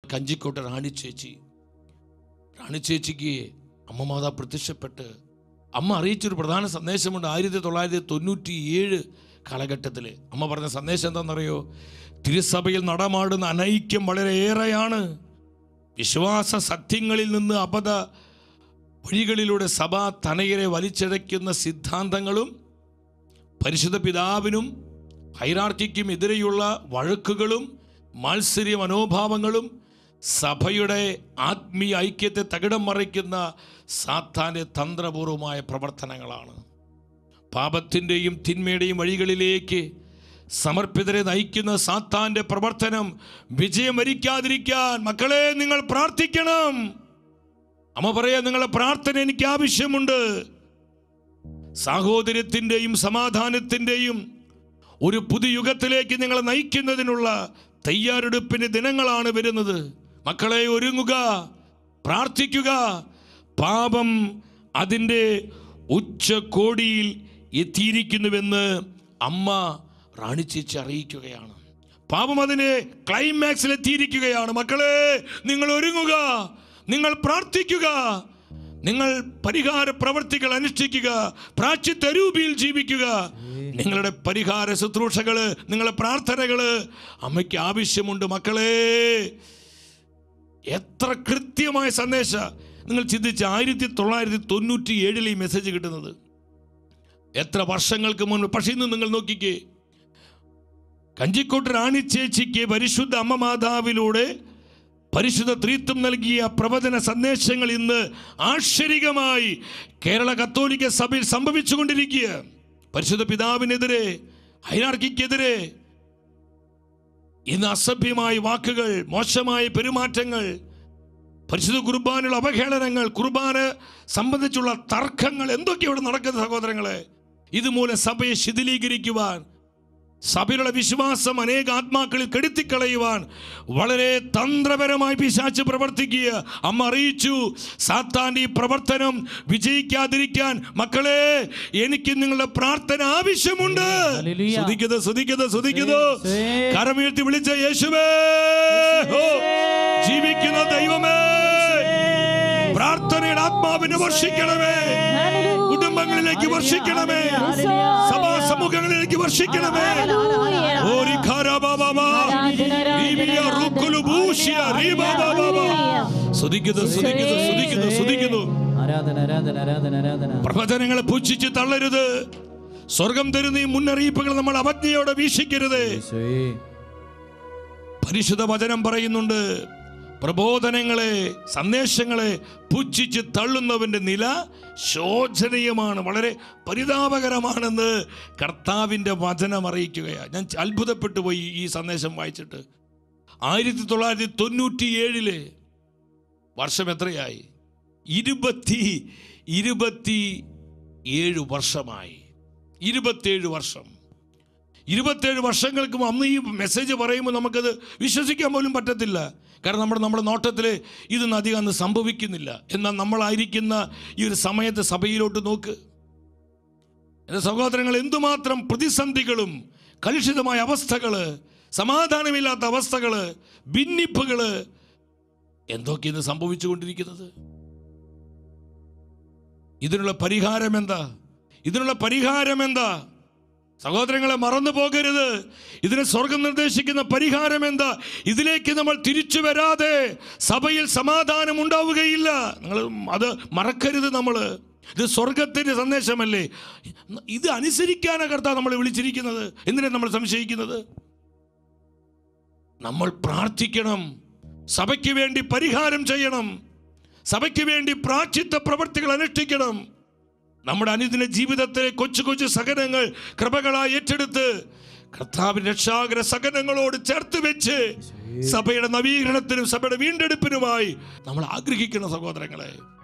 കഞ്ചിക്കോട്ടെ റാണി ചേച്ചി റാണി ചേച്ചിക്ക് അമ്മ മാതാ പ്രത്യക്ഷപ്പെട്ട് അമ്മ അറിയിച്ചൊരു പ്രധാന സന്ദേശമുണ്ട് ആയിരത്തി തൊള്ളായിരത്തി തൊണ്ണൂറ്റി ഏഴ് കാലഘട്ടത്തിൽ അമ്മ പറഞ്ഞ സന്ദേശം എന്താണെന്നറിയോ തിരുസഭയിൽ നടമാടുന്ന അനൈക്യം വളരെയേറെയാണ് വിശ്വാസ സത്യങ്ങളിൽ നിന്ന് അബദ്ധ വഴികളിലൂടെ സഭ തനയരെ വലിച്ചഴയ്ക്കുന്ന സിദ്ധാന്തങ്ങളും പരിശുദ്ധ പിതാവിനും ഹൈറാർക്കിക്കും എതിരെയുള്ള വഴക്കുകളും മാത്സര്യ മനോഭാവങ്ങളും സഭയുടെ ആത്മീയ ഐക്യത്തെ തകിടം മറിക്കുന്ന സാത്താൻ്റെ തന്ത്രപൂർവമായ പ്രവർത്തനങ്ങളാണ് പാപത്തിൻ്റെയും തിന്മയുടെയും വഴികളിലേക്ക് സമർപ്പിതരെ നയിക്കുന്ന സാത്താൻ്റെ പ്രവർത്തനം വിജയം വരിക്കാതിരിക്കാൻ മക്കളെ നിങ്ങൾ പ്രാർത്ഥിക്കണം അമ്മ പറയാ നിങ്ങളുടെ പ്രാർത്ഥന എനിക്ക് ആവശ്യമുണ്ട് സാഹോദര്യത്തിൻ്റെയും സമാധാനത്തിൻ്റെയും ഒരു പുതുയുഗത്തിലേക്ക് നിങ്ങളെ നയിക്കുന്നതിനുള്ള തയ്യാറെടുപ്പിന്റെ ദിനങ്ങളാണ് വരുന്നത് മക്കളെ ഒരുങ്ങുക പ്രാർത്ഥിക്കുക പാപം അതിൻ്റെ ഉച്ചകോടിയിൽ എത്തിയിരിക്കുന്നുവെന്ന് അമ്മ റാണിച്ചേച്ചി അറിയിക്കുകയാണ് പാപം അതിന് ക്ലൈമാക്സിൽ എത്തിയിരിക്കുകയാണ് മക്കളെ നിങ്ങൾ ഒരുങ്ങുക നിങ്ങൾ പ്രാർത്ഥിക്കുക നിങ്ങൾ പരിഹാര പ്രവർത്തികൾ അനുഷ്ഠിക്കുക പ്രാച്യത്തരൂപിയിൽ ജീവിക്കുക നിങ്ങളുടെ പരിഹാര ശുശ്രൂഷകള് നിങ്ങളുടെ പ്രാർത്ഥനകള് അമ്മയ്ക്ക് ആവശ്യമുണ്ട് മക്കളെ എത്ര കൃത്യമായ സന്ദേശ നിങ്ങൾ ചിന്തിച്ച് ആയിരത്തി തൊള്ളായിരത്തി തൊണ്ണൂറ്റി ഏഴിൽ ഈ മെസ്സേജ് കിട്ടുന്നത് എത്ര വർഷങ്ങൾക്ക് മുൻപ് പക്ഷേ ഇന്ന് നിങ്ങൾ നോക്കിക്കേ കഞ്ചിക്കോട്ട് റാണി ചേച്ചിക്ക് പരിശുദ്ധ അമ്മ മാതാവിലൂടെ പരിശുദ്ധ ത്രീത്വം നൽകിയ പ്രവചന സന്ദേശങ്ങൾ ഇന്ന് ആശ്ചര്യമായി കേരള കത്തോലിക്ക സഭയിൽ സംഭവിച്ചുകൊണ്ടിരിക്കുക പരിശുദ്ധ പിതാവിനെതിരെ ഹൈരാർക്കിക്കെതിരെ ഇന്ന് അസഭ്യമായ വാക്കുകൾ മോശമായ പെരുമാറ്റങ്ങൾ പരിശുദ്ധ കുർബാനുള്ള അവഹേളനങ്ങൾ കുർബാന സംബന്ധിച്ചുള്ള തർക്കങ്ങൾ എന്തൊക്കെ ഇവിടെ നടക്കുന്ന സഹോദരങ്ങളെ ഇതുമൂലം സഭയെ ശിഥിലീകരിക്കുവാൻ സഭയിലുള്ള വിശ്വാസം അനേക ആത്മാക്കളിൽ കെടുത്തിക്കളയുവാൻ വളരെ തന്ത്രപരമായി പിശാച്ച് പ്രവർത്തിക്കുക അമ്മ അറിയിച്ചു സാത്താന്റെ ഈ പ്രവർത്തനം വിജയിക്കാതിരിക്കാൻ മക്കളെ എനിക്ക് നിങ്ങളുടെ പ്രാർത്ഥന ആവശ്യമുണ്ട് ഹല്ലേലൂയ. ശ്രദ്ധിക്കുന്നത് ശ്രദ്ധിക്കുന്നത് ശ്രദ്ധിക്കുന്നു യേശുവേ. കരമീഴ്ത്തി വിളിച്ച യേശുവേ ഓ, ജീവിക്കുന്ന ദൈവമേ പ്രാർത്ഥനയുടെ ആത്മാവിനെ വർഷിക്കണമേ കുടുംബങ്ങളിലേക്ക് വർഷിക്കണമേ സഭാ സമൂഹങ്ങളിലേക്ക് വർഷിക്കണമേ ഓരി ഖാരാബാബാബാ. റീബിയ റുക്കുലു ബൂഷിയ റീബാബാബാബാ. സ്തുതിക്കുന്നു സ്തുതിക്കുന്നു സ്തുതിക്കുന്നു സ്തുതിക്കുന്നു ആരാധന ആരാധന ആരാധന ആരാധന പ്രവചനങ്ങളെ പുച്ഛിച്ച് തള്ളരുത് സ്വർഗം തരുന്ന ഈ മുന്നറിയിപ്പുകൾ നമ്മൾ അവജ്ഞയോടെ വീക്ഷിക്കരുത് യേശുവേ പരിശുദ്ധ വചനം പറയുന്നുണ്ട് പ്രബോധനങ്ങളെ സന്ദേശങ്ങളെ പുച്ഛിച്ച് തള്ളുന്നവന്റെ നില ശോചനീയമാണ് വളരെ പരിതാപകരമാണെന്ന് കർത്താവിൻ്റെ വചനം അറിയിക്കുകയാണ് ഞാൻ അത്ഭുതപ്പെട്ടു പോയി ഈ സന്ദേശം വായിച്ചിട്ട് ആയിരത്തി തൊള്ളായിരത്തി തൊണ്ണൂറ്റി ഏഴില് വർഷം എത്രയായി ഇരുപത്തി ഇരുപത്തി ഏഴ് വർഷമായി ഇരുപത്തേഴ് വർഷം ഇരുപത്തേഴ് വർഷങ്ങൾക്ക് മുമ്പ് അന്ന് ഈ മെസ്സേജ് പറയുമ്പോൾ നമുക്കത് വിശ്വസിക്കാൻ പോലും പറ്റത്തില്ല കാരണം നമ്മുടെ നമ്മുടെ നോട്ടത്തിൽ ഇതൊന്നും അധികം അന്ന് സംഭവിക്കുന്നില്ല എന്നാൽ നമ്മളായിരിക്കുന്ന ഈ ഒരു സമയത്ത് സഭയിലോട്ട് നോക്ക് എൻ്റെ സഹോദരങ്ങൾ എന്തുമാത്രം പ്രതിസന്ധികളും കലുഷിതമായ അവസ്ഥകൾ സമാധാനമില്ലാത്ത അവസ്ഥകൾ ഭിന്നിപ്പുകൾ എന്തൊക്കെ ഇന്ന് സംഭവിച്ചുകൊണ്ടിരിക്കുന്നത് ഇതിനുള്ള പരിഹാരം എന്താ ഇതിനുള്ള പരിഹാരം എന്താ സഹോദരങ്ങളെ മറന്നു പോകരുത് ഇതിന് സ്വർഗം നിർദ്ദേശിക്കുന്ന പരിഹാരം എന്താ ഇതിലേക്ക് നമ്മൾ തിരിച്ചു വരാതെ സഭയിൽ സമാധാനം ഉണ്ടാവുകയില്ല നിങ്ങൾ അത് മറക്കരുത് നമ്മൾ ഇത് സ്വർഗത്തിന്റെ സന്ദേശമല്ലേ ഇത് അനുസരിക്കാനാണ് കർത്താവ് നമ്മളെ വിളിച്ചിരിക്കുന്നത് എന്തിനാണ് നമ്മൾ സംശയിക്കുന്നത് നമ്മൾ പ്രാർത്ഥിക്കണം സഭയ്ക്ക് വേണ്ടി പരിഹാരം ചെയ്യണം സഭയ്ക്ക് വേണ്ടി പ്രാച്ചിത്ത പ്രവർത്തികൾ അനുഷ്ഠിക്കണം നമ്മുടെ അനുദിന ജീവിതത്തിലെ കൊച്ചു കൊച്ചു സഹനങ്ങൾ കൃപകളായി ഏറ്റെടുത്ത് കർത്താവിന്റെ രക്ഷാകര സഹനങ്ങളോട് ചേർത്ത് വെച്ച് സഭയുടെ നവീകരണത്തിനും സഭയുടെ വീണ്ടെടുപ്പിനുമായി നമ്മൾ ആഗ്രഹിക്കുന്ന സഹോദരങ്ങളെ